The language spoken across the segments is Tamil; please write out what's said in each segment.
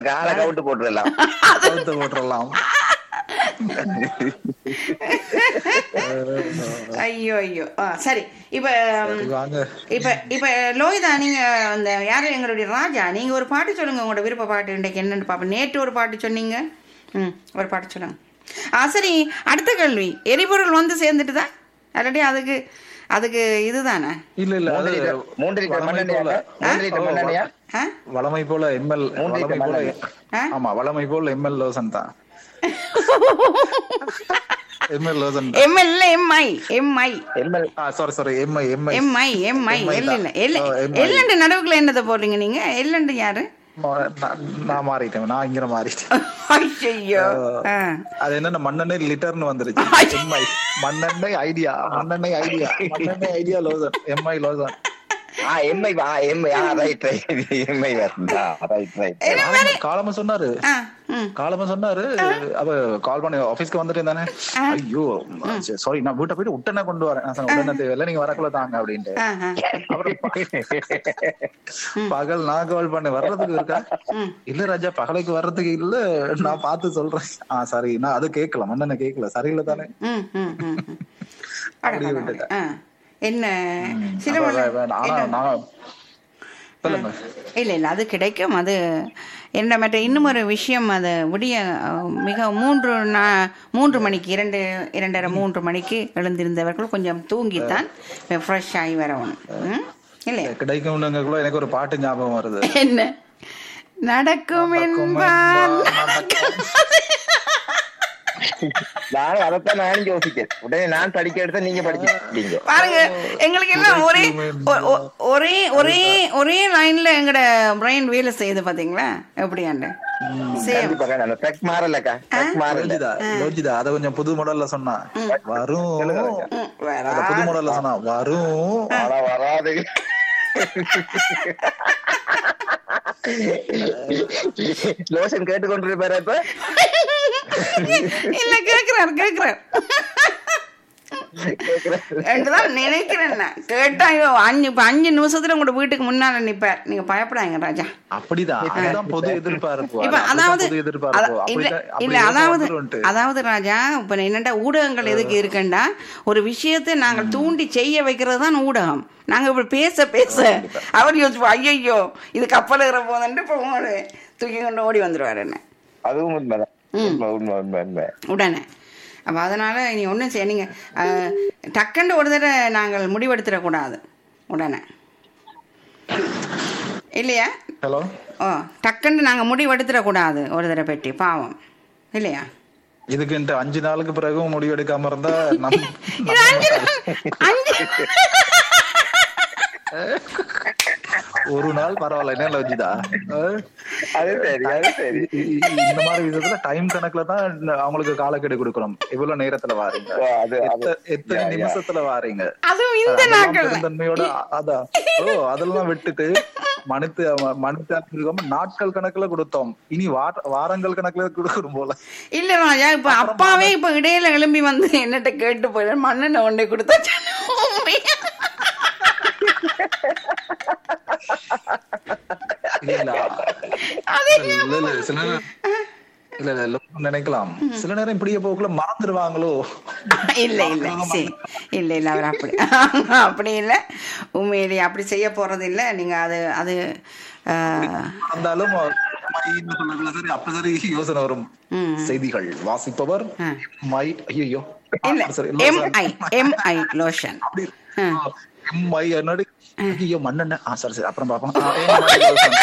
காலை கவுட்டு போட்டுடலாம் கழுத்து போட்டுறலாம் ஐயோ ஐயோ ஆ சரி இப்ப சரி, வாங்க இப்ப இப்ப லோகிதா நீங்க அந்த யாரு எங்களுடைய ராஜா நீங்க ஒரு பாட்டு சொல்லுங்க உங்களோட விருப்ப பாட்டு இன்றைக்கு என்னன்னு பாப்போம் நேற்று ஒரு பாட்டு சொன்னீங்க ம் ஒரு பாட்டு சொல்லுங்க ஆ சரி அடுத்த கேள்வி எரிபொருள் வந்து சேர்ந்துட்டுதா ஆல்ரெடி அதுக்கு அதுக்கு இதுதானே இல்ல இல்ல மூன்று அது லிட்டர் மூன்று லிட்டர் வளமை மண்ணெண்ணெயா போல மூன்று லிட்டர் மண்ணெண்ணெயா ஆ வளமை போல எம்எல் மூன்று வளமை போல ஆ? ஆமா வளமை போல எம்எல் லோசன் தான் ML lotion MLA MI MI ML sorry sorry MI MI MI MI MI L இல்ல எல் ஓ, MI. எல்லண்டு நடுவுக்குள்ள என்னதை போடுறீங்க நீங்க எல்லண்டு யாரு நான் மாறிட்டேன் நான் இங்க மாறிட்டேன் ஐயோ ஆ அது என்ன மண்ணெண்ணெய் லிட்டர்னு வந்துருச்சு எம்ஐ மண்ணெண்ணெய் ஐடியா மண்ணெண்ணெய் ஐடியா மண்ணெண்ணெய் ஐடியா லோசன் எம்ஐ லோசன் ஆ எம்ஐ ஆ எம்ஐ ஆ ரைட் ரைட் எம்ஐ வரா ரைட் ரைட் காலமா சொன்னாரு ஆ ம் காலமா சொன்னாரு அவ கால் பண்ணி ஆபீஸ்க்கு வந்துட்டு தானே ஐயோ சாரி நான் வீட்டை போயிட்டு உடனே கொண்டு வரேன் நான் சொன்னேன், உடனே தேவையில்ல நீங்க வரக்குள்ள தாங்க அப்படின்ட்டு ஆ ஆ அப்புறம் பகல் நான் கால் பண்ண வர்றதுக்கு இருக்கா ம். இல்ல ராஜா பகலுக்கு வர்றதுக்கு இல்ல நான் பார்த்து சொல்றேன் ஆ சரி நான் அது கேட்கல மண்ணெண்ண கேட்கல சரியில்லை தானே ம், ம், ம், ம். அப்படியே அடடடட. விட்டுட்டேன். ஆ. என்ன அப்ப சிறுவன் வே- வேண்டாம். ஆனா என்ன? நான் சொல்லுங்க இல்ல இல்ல அது கிடைக்கும் அது என்ன மற்ற இன்னும் ஒரு விஷயம் அது விடிய அஹ், மிக மூன்று நா- மூன்று மணிக்கு இரண்டு இரண்டரை மூன்று மணிக்கு எழுந்திருந்தவர்கள் கொஞ்சம் தூங்கித்தான் ஃப்ரெஷ் ஆகி வரணும் ம்? இல்லையா கிடைக்கும்னுங்கக்குள்ள எனக்கு ஒரு பாட்டு ஞாபகம் வருது என்ன நடக்கும் என்பான் நானும் அதைத்தான் நானும் யோசிச்சேன் உடனே நான் படிக்க எடுத்தா நீங்க படிச்சிருக்கீங்க பாருங்க எங்களுக்கு எல்லாம் ஒரே ஒ- ஒ- ஒரே ஒரே ஒரே லைன்ல எங்கட பிரெயின் வேலை செய்யுது பாத்தீங்களா எப்படியாண்டு சேம் கண்டிப்பா அந்த ட்ரக் மாறலக்கா ட்ரக் மாறல லோஜிதா லோஜிதா அத கொஞ்சம் புது மாடல்ல சொன்னா வரும் அத புது மாடல்ல சொன்னா வரும் ஆனா வராது லோஷன் கேட்டுக்கொண்டிருப்பாரு இப்ப இல்ல கேக்குறாரு கேக்குறாரு கேக்குறேன் என்றுதான் நினைக்கிறேன் நான் கேட்டா ஐயோ அஞ்சு இப்ப அஞ்சு நிமிஷத்துல உங்களோட வீட்டுக்கு முன்னால நிப்பார் நீங்க பயப்படாங்க ராஜா அப்படிதான் அதுதான் பொது எதிர்பார்ப்பு இப்ப அதுதான் அதாவது பொது அத- எதிர்பார்ப்பு இல்ல அப்படிதான் இல்ல அப்படி அதாவது வந்துருன்ட்டு. அதாவது ராஜா இப்ப என்னடா ஊடகங்கள் எதுக்கு இருக்குண்டா ஒரு விஷயத்தை நாங்கள் தூண்டி செய்ய வைக்கிறது தான் ஊடகம் நாங்க இப்படி பேச பேச அவர் யோசிப்போம் ஐயோ இது கப்பல் இருக்கிற போதுன்ட்டு இப்போ உங்களை தூக்கி கொண்டு ஓடி வந்துருவாரு என்ன அதுவும் உண்மைதான் உண்மை உண்மை உண்மை உண்மை உடனே அப்போ அதனால் நீ ஒன்றும் செய்ய நீங்கள் டக்குன்னு ஒரு தடவை நாங்கள் முடிவெடுத்துடக்கூடாது உடனே இல்லையா ஹலோ ஓ டக்குன்னு நாங்கள் முடிவெடுத்துடக்கூடாது ஒரு தடவை பெட்டி பாவம் இல்லையா இதுக்குன்ட்டு அஞ்சு நாளுக்கு பிறகும் முடிவு எடுக்காம இருந்தா நம் இது அஞ்சு அஞ்சு ஒரு நாள் பரவாயில்ல என்ன லோஜிதா அது சரி அது சரி இந்த மாதிரி விஷயத்துல டைம் கணக்குல தான் அவங்களுக்கு காலக்கெடு கொடுக்கணும் எவ்வளவு நேரத்துல வாரீங்க ஓ, அது அது எத்த- எத்தனை யா, யா. நிமிஷத்துல வாரீங்க அதுவும் இந்த அதெல்லாம் நாட்கள் பெருந்தன்மையோட அதான் ஓ அதெல்லாம் விட்டுட்டு மனுத்து மனுத்து நாட்கள் கணக்குல கொடுத்தோம் இனி வார- வாரங்கள் கணக்குல கொடுக்கணும் போல இல்ல ராஜா இப்ப அப்பாவே இப்ப இடையில எழும்பி வந்து என்னட்ட கேட்டு போயிட மண்ணெண்ண ஒண்ணே கொடுத்தா இல்ல இல்ல அது இல்ல இல்ல சில நேரம் இல்ல இல்ல எல்லாரும் நினைக்கலாம் சில நேரம் இப்படியே போக்குள்ள மறந்துடுவாங்களோ இல்ல இல்ல சரி இல்ல இல்ல அவர் அப்படி அப்படி இல்ல உண்மையிலேயே அப்படி செய்ய போறது இல்ல நீங்க அது அது ஆஹ், இருந்தாலும் மைன்னு சொல்லக்குள்ள சரி அப்ப சரி யோசனை வரும் ம். செய்திகள் வாசிப்பவர் ஆ. மை ஐயோ இல்ல எம்ஐ எம்ஐ லோஷன் அப்படி ஆ. எம்ஐ என்னடி ஐயோ மண்ணெண்ண ஆ சரி சரி அப்புறம் பாப்போம் ஆ, MI lotion.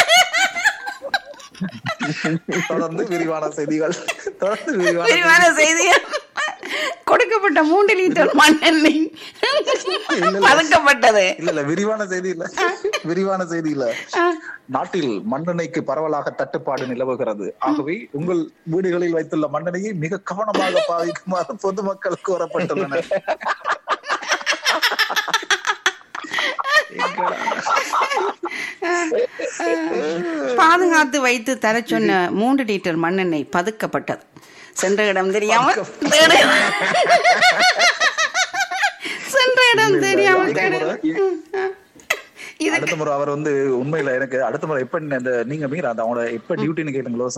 தொடர்ந்து விரிவான செய்திகள் தொடர்ந்து விரிவான விரிவான செய்தி கொடுக்கப்பட்ட மூன்று லிட்டர் மண்ணெண்ணெய் பதுக்கப்பட்டது இல்ல இல்ல விரிவான செய்தி இல்ல விரிவான செய்தி இல்ல நாட்டில் மண்ணெண்ணெய்க்கு பரவலாக தட்டுப்பாடு நிலவுகிறது ஆகவே உங்கள் வீடுகளில் வைத்துள்ள மண்ணெண்ணெயை மிக கவனமாக பாவிக்குமாறு பொதுமக்களுக்கு கூறப்பட்டுள்ளன பாதுகாத்து வைத்து தர சொன்ன மூன்று லிட்டர் மண்ணெண்ணெய் பதுக்கப்பட்டது சென்ற இடம் தெரியாமல் தேடு- சென்ற இடம் தெரியாமல் தேடு அடுத்த முறை அவர் வந்து உண்மையில எனக்கு அடுத்த முறை எப்ப அந்த நீங்க மீற அந்த அவங்களோட எப்ப டியூட்டின்னு கேளுங்களோ